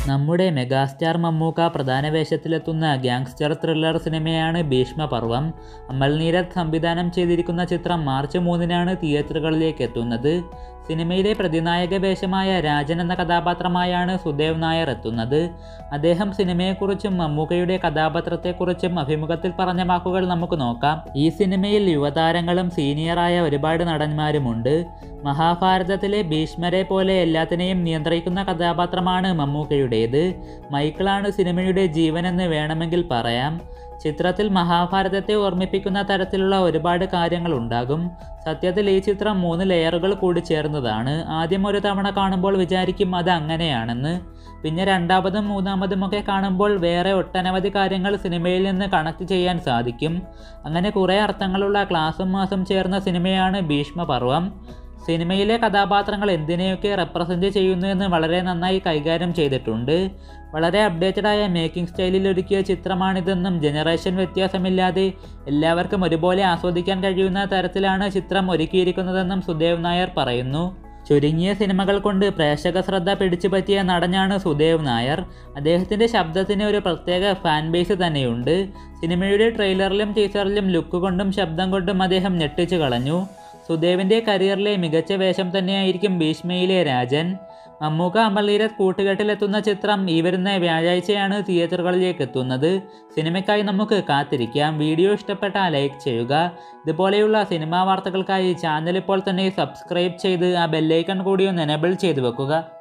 നമ്മുടെ മെഗാസ്റ്റാർ മമ്മൂക്ക പ്രധാന വേഷത്തിലെത്തുന്ന gangster thriller സിനിമയാണ് ഭീഷ്മപർവം അമൽ നീരദ് സംവിധാനം ചെയ്തിരിക്കുന്ന ചിത്രം മാർച്ച് മൂന്നിനാണ് തിയേറ്ററുകളിലേക്ക് എത്തുന്നത് സിനിമയിലെ പ്രതിനായക വേഷമായ രാജൻ എന്ന കഥാപാത്രമായാണ് സുദേവ് നായർ എത്തുന്നത് അദ്ദേഹം സിനിമയെക്കുറിച്ചും മമ്മൂക്കയുടെ കഥാപാത്രത്തെക്കുറിച്ചും അഭിമുഖത്തിൽ പറഞ്ഞ വാക്കുകൾ നമുക്ക് നോക്കാം ഈ സിനിമയിൽ യുവതാരങ്ങളും സീനിയറായ ഒരുപാട് നടന്മാരുമുണ്ട് മഹാഭാരതത്തിലെ ഭീഷ്മരെ പോലെ എല്ലാത്തിനെയും നിയന്ത്രിക്കുന്ന കഥാപാത്രമാണ് മമ്മൂക്കയുടേത് മൈക്കിളാണ് സിനിമയുടെ ജീവനെന്ന് വേണമെങ്കിൽ പറയാം ചിത്രത്തിൽ മഹാഭാരതത്തെ ഓർമ്മിപ്പിക്കുന്ന തരത്തിലുള്ള ഒരുപാട് കാര്യങ്ങളുണ്ടാകും സത്യത്തിൽ ഈ ചിത്രം മൂന്ന് ലെയറുകൾ കൂടി ചേർന്നതാണ് ആദ്യം ഒരു തവണ കാണുമ്പോൾ വിചാരിക്കും അത് അങ്ങനെയാണെന്ന് പിന്നെ രണ്ടാമതും മൂന്നാമതും ഒക്കെ കാണുമ്പോൾ വേറെ ഒട്ടനവധി കാര്യങ്ങൾ സിനിമയിൽ നിന്ന് കണക്ട് ചെയ്യാൻ സാധിക്കും അങ്ങനെ കുറേ അർത്ഥങ്ങളുള്ള ക്ലാസും മാസും ചേർന്ന സിനിമയാണ് ഭീഷ്മപർവം സിനിമയിലെ കഥാപാത്രങ്ങൾ എന്തിനെയൊക്കെ റെപ്രസെൻ്റ് ചെയ്യുന്നു എന്ന് വളരെ നന്നായി കൈകാര്യം ചെയ്തിട്ടുണ്ട് വളരെ അപ്ഡേറ്റഡായ മേക്കിംഗ് സ്റ്റൈലിൽ ഒരുക്കിയ ചിത്രമാണിതെന്നും ജനറേഷൻ വ്യത്യാസമില്ലാതെ എല്ലാവർക്കും ഒരുപോലെ ആസ്വദിക്കാൻ കഴിയുന്ന തരത്തിലാണ് ചിത്രം ഒരുക്കിയിരിക്കുന്നതെന്നും സുദേവ് നായർ പറയുന്നു ചുരുങ്ങിയ സിനിമകൾ കൊണ്ട് പ്രേക്ഷക ശ്രദ്ധ പിടിച്ചുപറ്റിയ നടനാണ് സുദേവ് നായർ അദ്ദേഹത്തിൻ്റെ ശബ്ദത്തിന് ഒരു പ്രത്യേക ഫാൻ ബേസ് തന്നെയുണ്ട് സിനിമയുടെ ട്രെയിലറിലും ടീസറിലും ലുക്ക് കൊണ്ടും ശബ്ദം കൊണ്ടും അദ്ദേഹം ഞെട്ടിച്ചു കളഞ്ഞു സുദേവിൻ്റെ കരിയറിലെ മികച്ച വേഷം തന്നെയായിരിക്കും ഭീഷ്മയിലെ രാജൻ മമ്മൂക്ക അമൽനീരത് കൂട്ടുകെട്ടിലെത്തുന്ന ചിത്രം ഈ വരുന്ന വ്യാഴാഴ്ചയാണ് തിയേറ്ററുകളിലേക്ക് എത്തുന്നത് സിനിമയ്ക്കായി നമുക്ക് കാത്തിരിക്കാം വീഡിയോ ഇഷ്ടപ്പെട്ടാൽ ലൈക്ക് ചെയ്യുക ഇതുപോലെയുള്ള സിനിമാ വാർത്തകൾക്കായി ചാനൽ ഇപ്പോൾ തന്നെ സബ്സ്ക്രൈബ് ചെയ്ത് ആ ബെല്ലൈക്കൺ കൂടി ഒന്ന് എനേബിൾ ചെയ്തു വെക്കുക